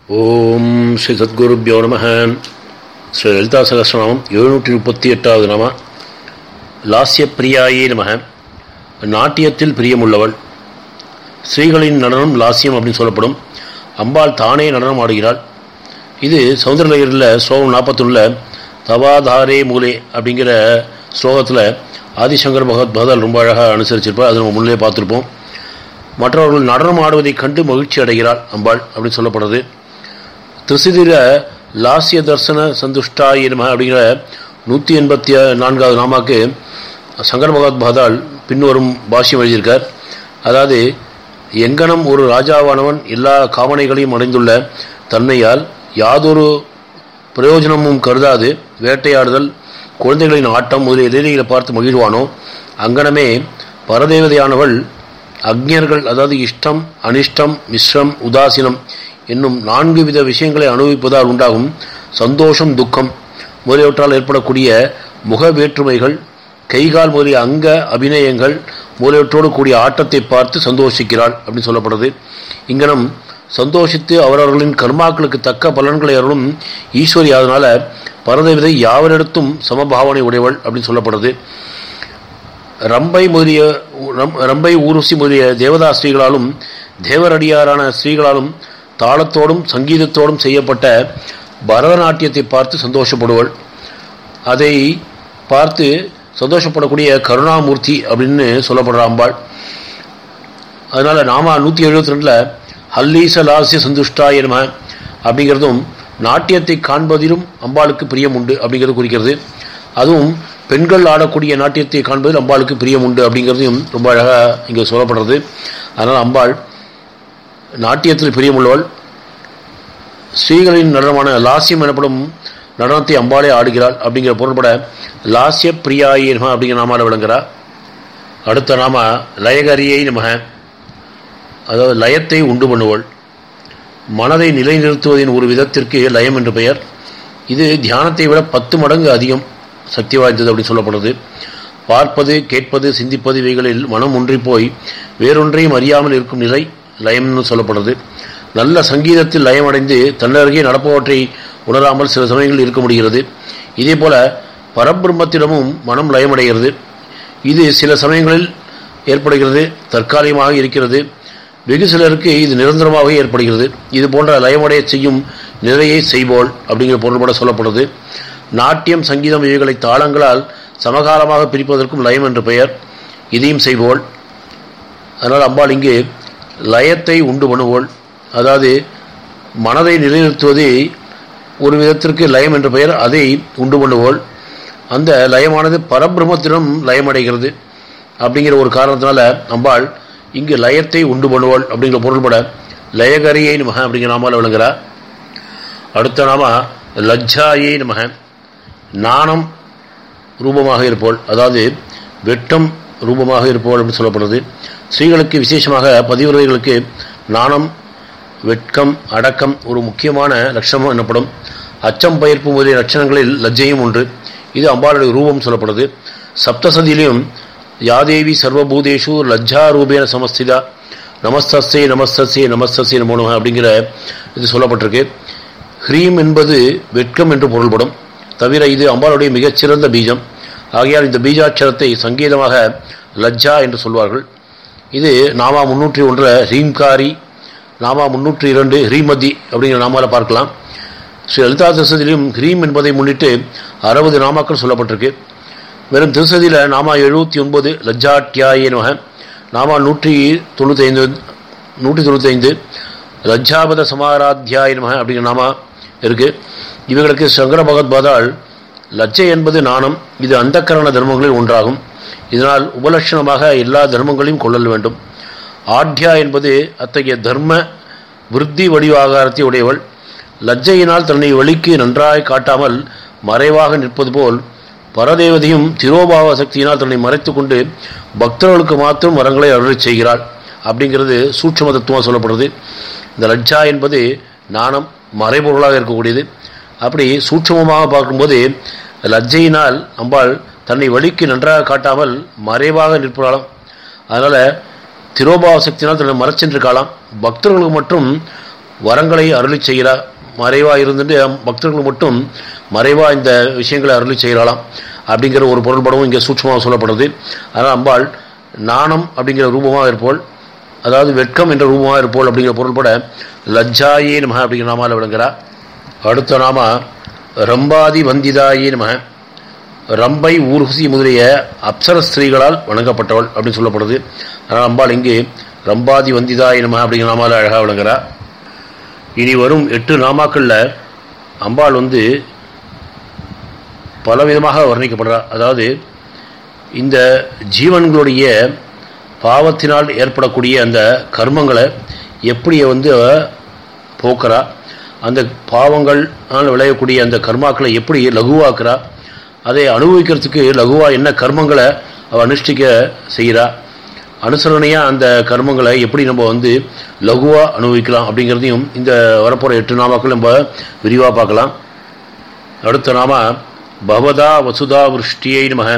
ஓம் ஸ்ரீ சத்குருபியோ நம ஸ்ரீ லலிதா சகசிரநாமம் எழுநூற்றி முப்பத்தி எட்டாவது நாம லாஸ்ய பிரியாயே நம நாட்டியத்தில் பிரியமுள்ளவள் ஸ்ரீகளின் நடனம் லாஸ்யம் அப்படின்னு சொல்லப்படும் அம்பாள் தானே நடனம் ஆடுகிறாள் இது சௌந்தரலகரில் ஸ்லோகம் நாற்பத்தொன்னில் தவாதாரே மூலே அப்படிங்கிற ஸ்லோகத்தில் ஆதிசங்கர் பகவத் பகதால் ரொம்ப அழகாக அனுசரிச்சிருப்பார் அதை நம்ம முன்னே பார்த்துருப்போம் மற்றவர்கள் நடனம் ஆடுவதைக் கண்டு மகிழ்ச்சி அடைகிறாள் அம்பாள் அப்படின்னு சொல்லப்படுறது திருசிதிர லாஸ்ய தர்சன சந்துஷ்டாய நம அப்படிங்கிற நூற்றி எண்பத்தி நான்காவது நாமாக்கு சங்கர பகவத் பகதால் பின்வரும் பாஷ்யம் எழுதியிருக்கார் அதாவது எங்கனம் ஒரு ராஜாவானவன் எல்லா காமனைகளையும் அடைந்துள்ள தன்மையால் யாதொரு பிரயோஜனமும் கருதாது வேட்டையாடுதல் குழந்தைகளின் ஆட்டம் முதலிய எதிரிகளை பார்த்து மகிழ்வானோ அங்கனமே பரதேவதையானவள் அக்ஞர்கள் அதாவது இஷ்டம் அனிஷ்டம் மிஸ்ரம் உதாசீனம் என்னும் நான்கு வித விஷயங்களை அனுபவிப்பதால் உண்டாகும் சந்தோஷம் துக்கம் முதலியவற்றால் ஏற்படக்கூடிய முக வேற்றுமைகள் கைகால் முதலிய அங்க அபிநயங்கள் முதலியவற்றோடு கூடிய ஆட்டத்தை பார்த்து சந்தோஷிக்கிறாள் அப்படின்னு சொல்லப்படுறது இங்கனம் சந்தோஷித்து அவரவர்களின் கர்மாக்களுக்கு தக்க பலன்களை அருளும் ஈஸ்வரி அதனால பரதவிதை யாவரிடத்தும் சமபாவனை உடையவள் அப்படின்னு சொல்லப்படுது ரம்பை முதலிய ரம்பை ஊருசி முதலிய தேவதா ஸ்ரீகளாலும் தேவரடியாரான ஸ்ரீகளாலும் தாளத்தோடும் சங்கீதத்தோடும் செய்யப்பட்ட பரதநாட்டியத்தை பார்த்து சந்தோஷப்படுவள் அதை பார்த்து சந்தோஷப்படக்கூடிய கருணாமூர்த்தி அப்படின்னு சொல்லப்படுற அம்பாள் அதனால நாம நூற்றி எழுபத்தி ரெண்டில் ஹல்லீச லாசிய சந்துஷ்டாய நம அப்படிங்கிறதும் நாட்டியத்தை காண்பதிலும் அம்பாளுக்கு பிரியம் உண்டு அப்படிங்கிறது குறிக்கிறது அதுவும் பெண்கள் ஆடக்கூடிய நாட்டியத்தை காண்பதில் அம்பாளுக்கு பிரியம் உண்டு அப்படிங்கிறதையும் ரொம்ப அழகாக இங்கே சொல்லப்படுறது அதனால் அம்பாள் நாட்டியத்தில் பிரியமுள்ளவள் ஸ்ரீகளின் நடனமான லாசியம் எனப்படும் நடனத்தை அம்பாளே ஆடுகிறாள் அப்படிங்கிற பொருள்பட லாசிய பிரியாயே நம அப்படிங்கிற நாமால விளங்குறா அடுத்த நாம லயகரியை நமக அதாவது லயத்தை உண்டு பண்ணுவள் மனதை நிலைநிறுத்துவதின் ஒரு விதத்திற்கு லயம் என்று பெயர் இது தியானத்தை விட பத்து மடங்கு அதிகம் சக்தி வாய்ந்தது அப்படின்னு சொல்லப்படுது பார்ப்பது கேட்பது சிந்திப்பது இவைகளில் மனம் ஒன்றி போய் வேறொன்றையும் அறியாமல் இருக்கும் நிலை லயம்னு சொல்லப்படுறது நல்ல சங்கீதத்தில் லயமடைந்து தன்னருகே நடப்பவற்றை உணராமல் சில சமயங்களில் இருக்க முடிகிறது இதே போல பரபிரம்மத்திடமும் மனம் லயமடைகிறது இது சில சமயங்களில் ஏற்படுகிறது தற்காலிகமாக இருக்கிறது வெகு சிலருக்கு இது நிரந்தரமாகவே ஏற்படுகிறது இது போன்ற லயமடைய செய்யும் நிறையை செய்வோள் அப்படிங்கிற பொருள்பட சொல்லப்படுது நாட்டியம் சங்கீதம் இவைகளை தாளங்களால் சமகாலமாக பிரிப்பதற்கும் லயம் என்று பெயர் இதையும் செய்வோள் அதனால் அம்பாள் இங்கு லயத்தை உண்டு பண்ணுவோள் அதாவது மனதை நிலைநிறுத்துவதே ஒரு விதத்திற்கு லயம் என்ற பெயர் அதை உண்டு பண்ணுவோள் அந்த லயமானது பரபிரமத்திடம் லயமடைகிறது அப்படிங்கிற ஒரு காரணத்தினால அம்பாள் இங்கு லயத்தை உண்டு பண்ணுவோள் அப்படிங்கிற பொருள்பட லயகரியை நமக அப்படிங்கிற நாமால் விளங்குறா அடுத்த நாம லஜ்ஜாயே நமக நாணம் ரூபமாக இருப்போள் அதாவது வெட்டம் ரூபமாக இருப்போள் அப்படின்னு சொல்லப்படுறது ஸ்ரீகளுக்கு விசேஷமாக பதிவுரைகளுக்கு நாணம் வெட்கம் அடக்கம் ஒரு முக்கியமான லட்சணம் எனப்படும் அச்சம் பயிர்ப்பு முதலிய லட்சணங்களில் லஜ்ஜையும் ஒன்று இது அம்பாளுடைய ரூபம் சொல்லப்படுது சப்தசதியிலையும் யாதேவி சர்வபூதேஷு லஜ்ஜா ரூபேன சமஸ்திதா நமஸ்தஸ்தே நமஸ்தஸ்தே நமஸ்தஸ்தே நமோ அப்படிங்கிற இது சொல்லப்பட்டிருக்கு ஹ்ரீம் என்பது வெட்கம் என்று பொருள்படும் தவிர இது அம்பாளுடைய மிகச்சிறந்த பீஜம் ஆகையால் இந்த பீஜாட்சரத்தை சங்கீதமாக லஜ்ஜா என்று சொல்வார்கள் இது நாமா முன்னூற்றி ஒன்றில் ஹ்ரீம்காரி நாமா முன்னூற்றி இரண்டு ஹ்ரீமதி அப்படிங்கிற நாமால பார்க்கலாம் ஸ்ரீ லலிதா திருசதியிலும் ஹ்ரீம் என்பதை முன்னிட்டு அறுபது நாமாக்கள் சொல்லப்பட்டிருக்கு வெறும் திருசதியில் நாமா எழுபத்தி ஒன்பது லஜ்ஜாட்டியாய நமக நாமா நூற்றி தொண்ணூத்தைந்து நூற்றி தொண்ணூத்தைந்து லஜ்ஜாபத சமாராத்தியாய நமக அப்படிங்கிற நாமா இருக்குது இவர்களுக்கு சங்கர பகவத்பாதால் லஜ்ஜை என்பது நாணம் இது அந்தக்கரண தர்மங்களில் ஒன்றாகும் இதனால் உபலட்சணமாக எல்லா தர்மங்களையும் கொள்ளல் வேண்டும் ஆட்யா என்பது அத்தகைய தர்ம விருத்தி வடிவாகாரத்தை உடையவள் லஜ்ஜையினால் தன்னை வழிக்கு நன்றாய் காட்டாமல் மறைவாக நிற்பது போல் பரதேவதையும் திரோபாவ சக்தியினால் தன்னை மறைத்து கொண்டு பக்தர்களுக்கு மாத்திரம் வரங்களை அருளை செய்கிறாள் அப்படிங்கிறது சூட்சம தத்துவம் சொல்லப்படுறது இந்த லஜ்ஜா என்பது நாணம் மறைபொருளாக இருக்கக்கூடியது அப்படி சூட்சமமாக பார்க்கும்போது லஜ்ஜையினால் அம்பாள் தன்னை வழிக்கு நன்றாக காட்டாமல் மறைவாக நிற்பதாலும் அதனால் திரோபாவ சக்தியினால் தன்னை மறைச்சென்று காலாம் பக்தர்களுக்கு மட்டும் வரங்களை அருளி செய்கிறா மறைவாக இருந்துட்டு பக்தர்கள் மட்டும் மறைவாக இந்த விஷயங்களை அருளி செய்கிறாளாம் அப்படிங்கிற ஒரு பொருள்படவும் இங்கே சூட்சமாக சொல்லப்படுது அதனால் அம்பாள் நாணம் அப்படிங்கிற ரூபமாக இருப்போல் அதாவது வெட்கம் என்ற ரூபமாக இருப்போல் அப்படிங்கிற பொருள்பட லஜ்ஜாயே நம அப்படிங்கிற நாமால விளங்குறா அடுத்த நாம ரம்பாதி வந்திதாயே நம ரம்பை ஊர்வசி முதலிய அப்சர ஸ்திரீகளால் வணங்கப்பட்டவள் அப்படின்னு சொல்லப்படுது அதனால் அம்பாள் இங்கு ரம்பாதி வந்திதாய நம அப்படிங்கிற நாமால அழகாக விளங்குறா இனி வரும் எட்டு நாமாக்களில் அம்பாள் வந்து பலவிதமாக வர்ணிக்கப்படுறா அதாவது இந்த ஜீவன்களுடைய பாவத்தினால் ஏற்படக்கூடிய அந்த கர்மங்களை எப்படி வந்து அவ போக்குறா அந்த பாவங்கள்னால் விளையக்கூடிய அந்த கர்மாக்களை எப்படி லகுவாக்குறா அதை அனுபவிக்கிறதுக்கு லகுவாக என்ன கர்மங்களை அவள் அனுஷ்டிக்க செய்கிறா அனுசரணையாக அந்த கர்மங்களை எப்படி நம்ம வந்து லகுவாக அனுபவிக்கலாம் அப்படிங்கிறதையும் இந்த வரப்போகிற எட்டு நாமாக்கள் நம்ம விரிவாக பார்க்கலாம் அடுத்த நாம பவதா வசுதா விருஷ்டியை நமக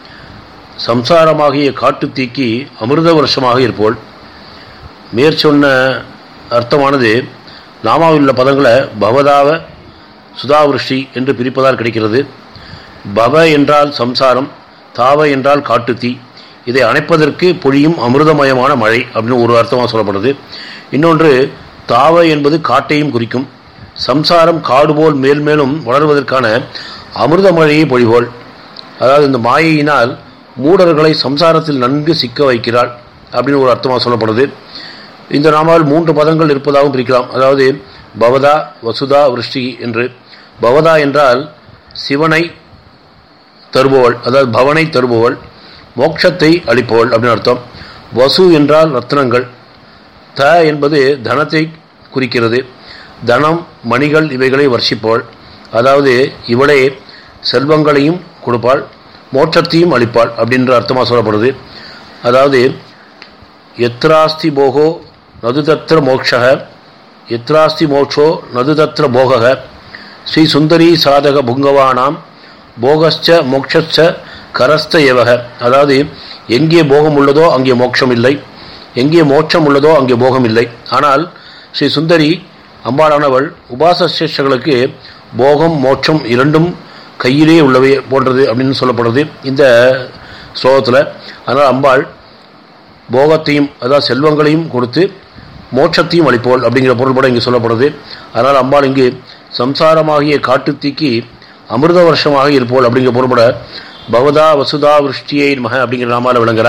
சம்சாரமாகிய காட்டு தீக்கி அமிர்த வருஷமாக இருப்போள் மேற்சொன்ன அர்த்தமானது நாமாவில் உள்ள பதங்களை பவதாவ சுதாவிருஷ்டி என்று பிரிப்பதால் கிடைக்கிறது பவ என்றால் சம்சாரம் தாவ என்றால் காட்டுத்தீ இதை அணைப்பதற்கு பொழியும் அமிர்தமயமான மழை அப்படின்னு ஒரு அர்த்தமாக சொல்லப்படுது இன்னொன்று தாவ என்பது காட்டையும் குறிக்கும் சம்சாரம் காடு போல் மேல் மேலும் வளர்வதற்கான அமிர்த மழையை பொழிவோள் அதாவது இந்த மாயையினால் மூடர்களை சம்சாரத்தில் நன்கு சிக்க வைக்கிறாள் அப்படின்னு ஒரு அர்த்தமாக சொல்லப்படுது இந்த நாமாவில் மூன்று பதங்கள் இருப்பதாகவும் பிரிக்கலாம் அதாவது பவதா வசுதா விருஷ்டி என்று பவதா என்றால் சிவனை தருபவள் அதாவது பவனை தருபவள் மோட்சத்தை அளிப்பவள் அப்படின்னு அர்த்தம் வசு என்றால் ரத்னங்கள் த என்பது தனத்தை குறிக்கிறது தனம் மணிகள் இவைகளை வர்ஷிப்பவள் அதாவது இவளே செல்வங்களையும் கொடுப்பாள் மோட்சத்தையும் அளிப்பாள் அப்படின்ற அர்த்தமாக சொல்லப்படுது அதாவது எத்ராஸ்தி போகோ நதுதத்திர மோக்ஷக எத்ராஸ்தி மோட்சோ நதுதத்திர போகக ஸ்ரீ சுந்தரி சாதக புங்கவானாம் போகஸ்ச மோக்ஷச்ச கரஸ்த ஏவக அதாவது எங்கே போகம் உள்ளதோ அங்கே மோட்சம் இல்லை எங்கே மோட்சம் உள்ளதோ அங்கே போகம் இல்லை ஆனால் ஸ்ரீ சுந்தரி அம்பாளானவள் உபாசசேஷர்களுக்கு போகம் மோட்சம் இரண்டும் கையிலே உள்ளவை போன்றது அப்படின்னு சொல்லப்படுறது இந்த ஸ்லோகத்தில் அதனால் அம்பாள் போகத்தையும் அதாவது செல்வங்களையும் கொடுத்து மோட்சத்தையும் அளிப்போல் அப்படிங்கிற பொருள்பட இங்கே சொல்லப்படுது அதனால் அம்பாள் இங்கு சம்சாரமாகிய காட்டுத்தீக்கு அமிர்த வருஷமாக இருப்போல் அப்படிங்கிற பொருள்பட பவதா வசுதா விருஷ்டியை மக அப்படிங்கிற நாமால விளங்குறா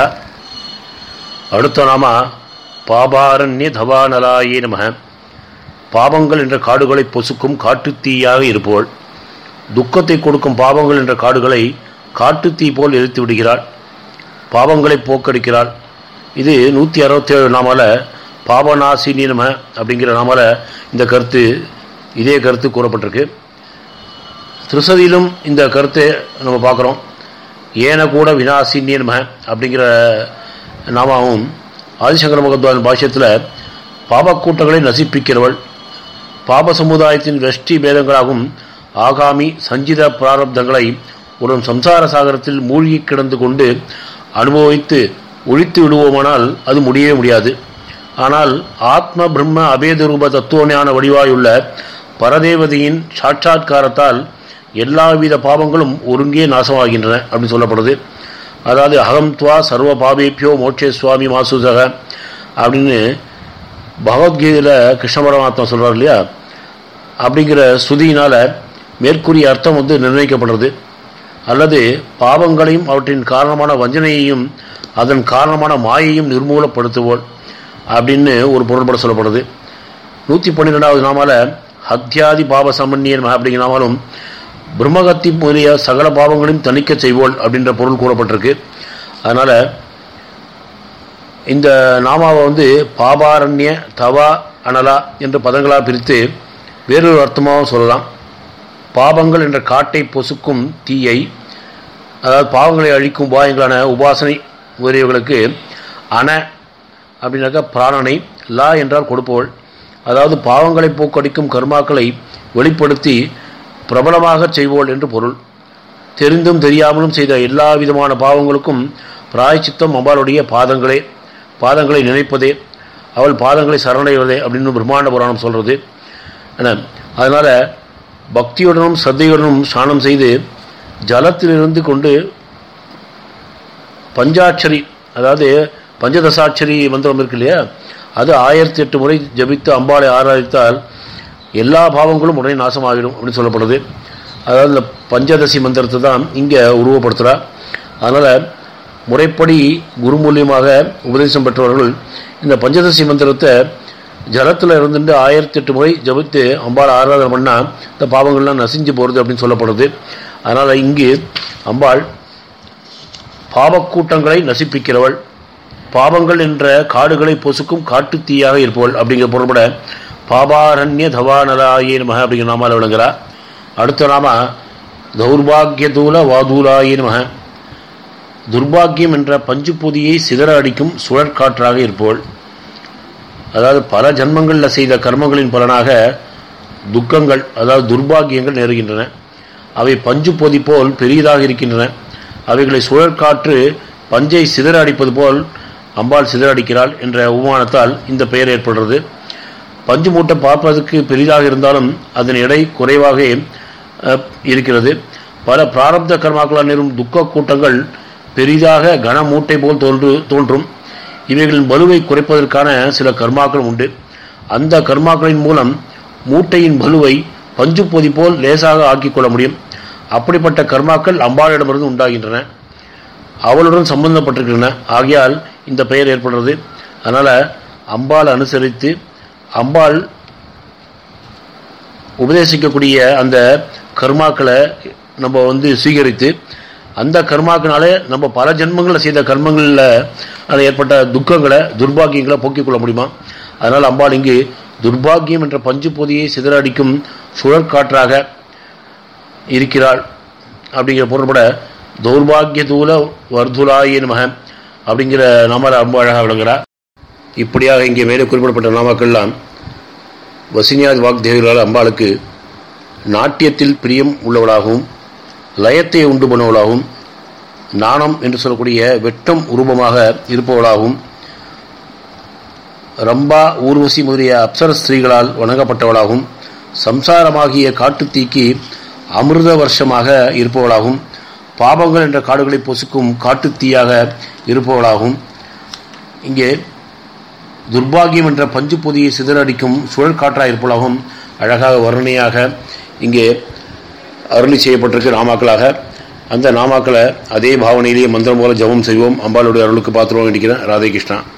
அடுத்த நாம பாபாரண்ய தவானலாயே நமக பாவங்கள் என்ற காடுகளை பொசுக்கும் காட்டுத்தீயாக இருப்போள் துக்கத்தை கொடுக்கும் பாவங்கள் என்ற காடுகளை காட்டுத்தீ போல் எரித்து விடுகிறாள் பாவங்களை போக்கடிக்கிறாள் இது நூற்றி அறுபத்தேழு நாமால பாபநாசினி நம அப்படிங்கிற நாமால இந்த கருத்து இதே கருத்து கூறப்பட்டிருக்கு திருசதியிலும் இந்த கருத்தை நம்ம பார்க்குறோம் ஏன கூட வினாசினி நம அப்படிங்கிற நாமாவும் ஆதிசங்கர மகத்வான் பாஷ்யத்தில் பாபக்கூட்டங்களை நசிப்பிக்கிறவள் பாப சமுதாயத்தின் வெஷ்டி பேதங்களாகும் ஆகாமி சஞ்சித பிராரப்தங்களை ஒரு சம்சார சாகரத்தில் மூழ்கி கிடந்து கொண்டு அனுபவித்து ஒழித்து விடுவோமானால் அது முடியவே முடியாது ஆனால் ஆத்ம பிரம்ம அபேத ரூப தத்துவஞான வடிவாயுள்ள பரதேவதையின் சாட்சாத்காரத்தால் எல்லாவித பாவங்களும் ஒருங்கே நாசமாகின்றன அப்படின்னு சொல்லப்படுது அதாவது அகம் துவா சர்வ பாபேப்பியோ மோட்சே சுவாமி மாசுதக அப்படின்னு பகவத்கீதையில் கிருஷ்ண பரமாத்மா சொல்கிறார் இல்லையா அப்படிங்கிற ஸ்ருதியினால் மேற்கூறிய அர்த்தம் வந்து நிர்ணயிக்கப்படுறது அல்லது பாவங்களையும் அவற்றின் காரணமான வஞ்சனையையும் அதன் காரணமான மாயையும் நிர்மூலப்படுத்துவோள் அப்படின்னு ஒரு பொருள்பட சொல்லப்படுது நூற்றி பன்னிரெண்டாவது நாமால ஹத்யாதி பாப சமன்யன் அப்படிங்கிற நாமாலும் பிரம்மகத்தி முதலிய சகல பாவங்களையும் தணிக்க செய்வோள் அப்படின்ற பொருள் கூறப்பட்டிருக்கு அதனால் இந்த நாமாவை வந்து பாபாரண்ய தவா அனலா என்ற பதங்களாக பிரித்து வேறொரு அர்த்தமாகவும் சொல்லலாம் பாவங்கள் என்ற காட்டை பொசுக்கும் தீயை அதாவது பாவங்களை அழிக்கும் உபாயங்களான உபாசனை முதலியவர்களுக்கு அன அப்படின்னாக்கா பிராணனை லா என்றால் கொடுப்பவள் அதாவது பாவங்களை போக்கடிக்கும் கர்மாக்களை வெளிப்படுத்தி பிரபலமாக செய்வோள் என்று பொருள் தெரிந்தும் தெரியாமலும் செய்த எல்லா விதமான பாவங்களுக்கும் பிராயச்சித்தம் அம்பாளுடைய பாதங்களே பாதங்களை நினைப்பதே அவள் பாதங்களை சரணடைவதே அப்படின்னு பிரம்மாண்ட புராணம் சொல்கிறது என்ன அதனால் பக்தியுடனும் சத்தையுடனும் ஸ்நானம் செய்து ஜலத்திலிருந்து கொண்டு பஞ்சாட்சரி அதாவது பஞ்சதசாட்சரி மந்திரம் இருக்கு இல்லையா அது ஆயிரத்தி எட்டு முறை ஜபித்து அம்பாளை ஆராதித்தால் எல்லா பாவங்களும் உடனே நாசமாகிடும் அப்படின்னு சொல்லப்படுது அதாவது இந்த பஞ்சதசி மந்திரத்தை தான் இங்கே உருவப்படுத்துகிறா அதனால் முறைப்படி குரு மூலியமாக உபதேசம் பெற்றவர்கள் இந்த பஞ்சதசி மந்திரத்தை ஜலத்தில் இருந்துட்டு ஆயிரத்தி எட்டு முறை ஜபித்து அம்பாள் ஆராதனை பண்ணால் இந்த பாவங்கள்லாம் நசிஞ்சு போகிறது அப்படின்னு சொல்லப்படுது அதனால் இங்கு அம்பாள் பாவக்கூட்டங்களை நசிப்பிக்கிறவள் பாவங்கள் என்ற காடுகளை பொசுக்கும் காட்டு தீயாக இருப்பவள் அப்படிங்கிற பொருள்பட பாபாரண்ய தவானராயே நமக அப்படிங்கிற நாமால் விளங்குறா அடுத்த நாம தௌர்பாகியதூல வாதூலாயே நமக துர்பாகியம் என்ற பஞ்சு பொதியை சிதற அடிக்கும் சுழற்காற்றாக இருப்பவள் அதாவது பல ஜன்மங்களில் செய்த கர்மங்களின் பலனாக துக்கங்கள் அதாவது துர்பாகியங்கள் நேருகின்றன அவை பஞ்சு பொதி போல் பெரியதாக இருக்கின்றன அவைகளை சுழற்காற்று பஞ்சை சிதற அடிப்பது போல் அம்பாள் சிதற அடிக்கிறாள் என்ற உமானத்தால் இந்த பெயர் ஏற்படுறது பஞ்சு மூட்டை பார்ப்பதற்கு பெரிதாக இருந்தாலும் அதன் எடை குறைவாக இருக்கிறது பல பிராரப்த கர்மாக்களால் நேரும் துக்க கூட்டங்கள் பெரிதாக கன மூட்டை போல் தோன்று தோன்றும் இவைகளின் வலுவை குறைப்பதற்கான சில கர்மாக்கள் உண்டு அந்த கர்மாக்களின் மூலம் மூட்டையின் வலுவை பஞ்சு பொதி போல் லேசாக ஆக்கிக் கொள்ள முடியும் அப்படிப்பட்ட கர்மாக்கள் அம்பாளிடமிருந்து உண்டாகின்றன அவளுடன் சம்பந்தப்பட்டிருக்கின்றன ஆகையால் இந்த பெயர் ஏற்படுறது அதனால் அம்பாள் அனுசரித்து அம்பாள் உபதேசிக்கக்கூடிய அந்த கர்மாக்களை நம்ம வந்து சுவீகரித்து அந்த கர்மாக்கினாலே நம்ம பல ஜென்மங்களில் செய்த கர்மங்களில் அது ஏற்பட்ட துக்கங்களை துர்பாகியங்களை போக்கிக் கொள்ள முடியுமா அதனால் அம்பாள் இங்கு துர்பாகியம் என்ற பஞ்சு பொதியை சிதறடிக்கும் சுழற்காற்றாக இருக்கிறாள் அப்படிங்கிற பொருள்பட தௌர்பாகிய தூல வர்துலாயே நமக அப்படிங்கிற நாமால ரொம்ப அழகாக விளங்குகிறார் இப்படியாக இங்கே மேலே குறிப்பிடப்பட்ட நாமாக்கள்லாம் வசினியாத் வாக்தேவிகளால் அம்பாளுக்கு நாட்டியத்தில் பிரியம் உள்ளவளாகவும் லயத்தை உண்டு பண்ணுவளாகவும் நாணம் என்று சொல்லக்கூடிய வெட்டம் உருவமாக இருப்பவளாகவும் ரம்பா ஊர்வசி முதலிய அப்சர ஸ்திரீகளால் வணங்கப்பட்டவளாகவும் சம்சாரமாகிய காட்டுத்தீக்கு அமிர்த வருஷமாக இருப்பவளாகவும் பாபங்கள் என்ற காடுகளை பொசுக்கும் காட்டுத்தீயாக இருப்பவளாகவும் இங்கே துர்பாகியம் என்ற பஞ்சு பொதியை சிதறடிக்கும் சுழல் காற்றாக இருப்பவளாகவும் அழகாக வர்ணனையாக இங்கே அருளி செய்யப்பட்டிருக்கு நாமாக்களாக அந்த நாமாக்களை அதே பாவனையிலேயே மந்திரம் போல ஜபம் செய்வோம் அம்பாளுடைய அருளுக்கு பாத்திரம் வேண்டிக்கிறேன் ராதே கிருஷ்ணா